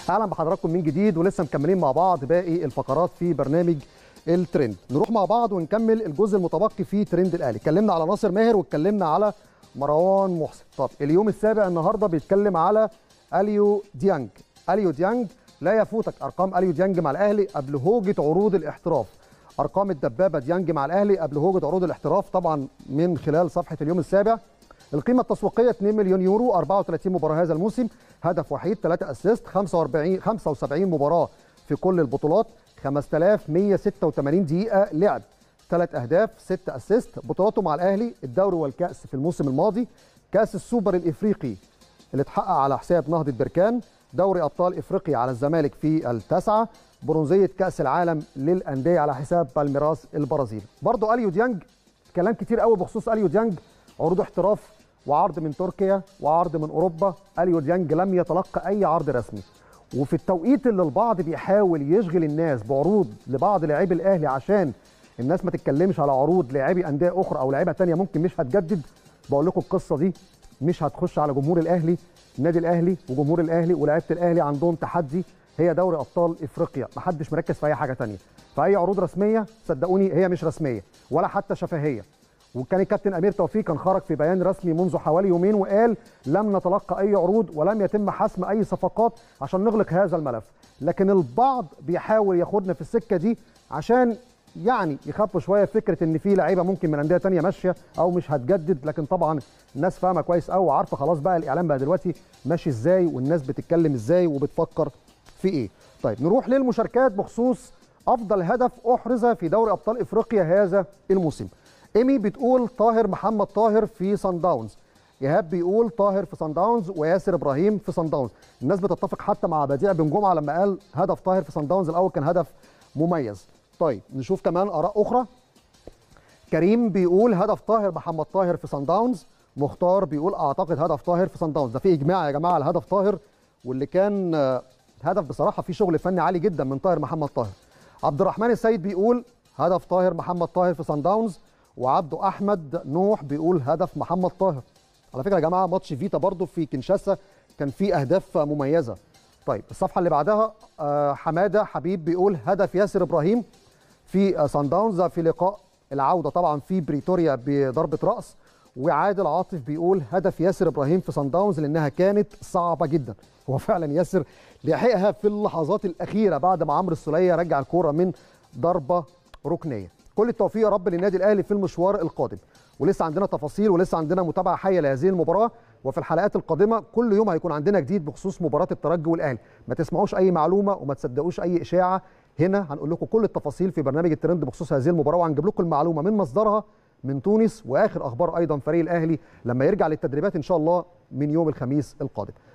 اهلا بحضراتكم من جديد ولسه مكملين مع بعض باقي الفقرات في برنامج الترند نروح مع بعض ونكمل الجزء المتبقي في ترند الاهلي اتكلمنا على ناصر ماهر واتكلمنا على مروان محسن طب اليوم السابع النهارده بيتكلم على اليو ديانج اليو ديانج لا يفوتك ارقام اليو ديانج مع الاهلي قبل هوجه عروض الاحتراف ارقام الدبابه ديانج مع الاهلي قبل هوجه عروض الاحتراف طبعا من خلال صفحه اليوم السابع القيمه التسويقيه 2 مليون يورو 34 مباراه هذا الموسم هدف وحيد 3 اسيست 45 75 مباراه في كل البطولات 5186 دقيقه لعب ثلاث اهداف 6 اسيست بطولاته مع الاهلي الدوري والكاس في الموسم الماضي كاس السوبر الافريقي اللي اتحقق على حساب نهضه بركان دوري ابطال افريقيا على الزمالك في التاسعه برونزيه كاس العالم للانديه على حساب بالميراس البرازيل برضه اليو ديانج كلام كتير قوي بخصوص اليو ديانج عروض احتراف وعرض من تركيا وعرض من اوروبا اليو ديانج لم يتلقى اي عرض رسمي وفي التوقيت اللي البعض بيحاول يشغل الناس بعروض لبعض لاعبي الاهلي عشان الناس ما تتكلمش على عروض لاعبي انديه اخرى او لعيبه ثانيه ممكن مش هتجدد بقول لكم القصه دي مش هتخش على جمهور الاهلي النادي الاهلي وجمهور الاهلي ولاعيبه الاهلي عندهم تحدي هي دوري ابطال افريقيا محدش مركز في اي حاجه ثانيه فاي عروض رسميه صدقوني هي مش رسميه ولا حتى شفهيه وكان الكابتن امير توفيق كان خرج في بيان رسمي منذ حوالي يومين وقال لم نتلقى اي عروض ولم يتم حسم اي صفقات عشان نغلق هذا الملف لكن البعض بيحاول ياخدنا في السكه دي عشان يعني يخبوا شويه فكره ان في لعيبه ممكن من انديه ثانيه ماشيه او مش هتجدد لكن طبعا الناس فاهمه كويس قوي وعارفه خلاص بقى الاعلام بقى دلوقتي ماشي ازاي والناس بتتكلم ازاي وبتفكر في ايه طيب نروح للمشاركات بخصوص افضل هدف احرز في دوري ابطال افريقيا هذا الموسم ايمي بتقول طاهر محمد طاهر في صن داونز ايهاب بيقول طاهر في صن داونز وياسر ابراهيم في صن داونز الناس بتتفق حتى مع بديع بن جمعه لما قال هدف طاهر في صن داونز الاول كان هدف مميز طيب نشوف كمان اراء اخرى كريم بيقول هدف طاهر محمد طاهر في صن داونز مختار بيقول اعتقد هدف طاهر في صن داونز ده في اجماع يا جماعه على هدف طاهر واللي كان هدف بصراحه فيه شغل فني عالي جدا من طاهر محمد طاهر عبد الرحمن السيد بيقول هدف طاهر محمد طاهر في صن داونز وعبده احمد نوح بيقول هدف محمد طاهر على فكره يا جماعه ماتش فيتا برضو في كنشاسا كان فيه اهداف مميزه طيب الصفحه اللي بعدها حماده حبيب بيقول هدف ياسر ابراهيم في صن داونز في لقاء العوده طبعا في بريتوريا بضربه راس وعادل عاطف بيقول هدف ياسر ابراهيم في صن داونز لانها كانت صعبه جدا هو فعلا ياسر لحقها في اللحظات الاخيره بعد ما عمرو السوليه رجع الكوره من ضربه ركنيه كل التوفيق يا رب للنادي الاهلي في المشوار القادم ولسه عندنا تفاصيل ولسه عندنا متابعه حيه لهذه المباراه وفي الحلقات القادمه كل يوم هيكون عندنا جديد بخصوص مباراه الترجي والاهلي ما تسمعوش اي معلومه وما تصدقوش اي اشاعه هنا هنقول لكم كل التفاصيل في برنامج الترند بخصوص هذه المباراه وهنجيب لكم المعلومه من مصدرها من تونس واخر اخبار ايضا فريق الاهلي لما يرجع للتدريبات ان شاء الله من يوم الخميس القادم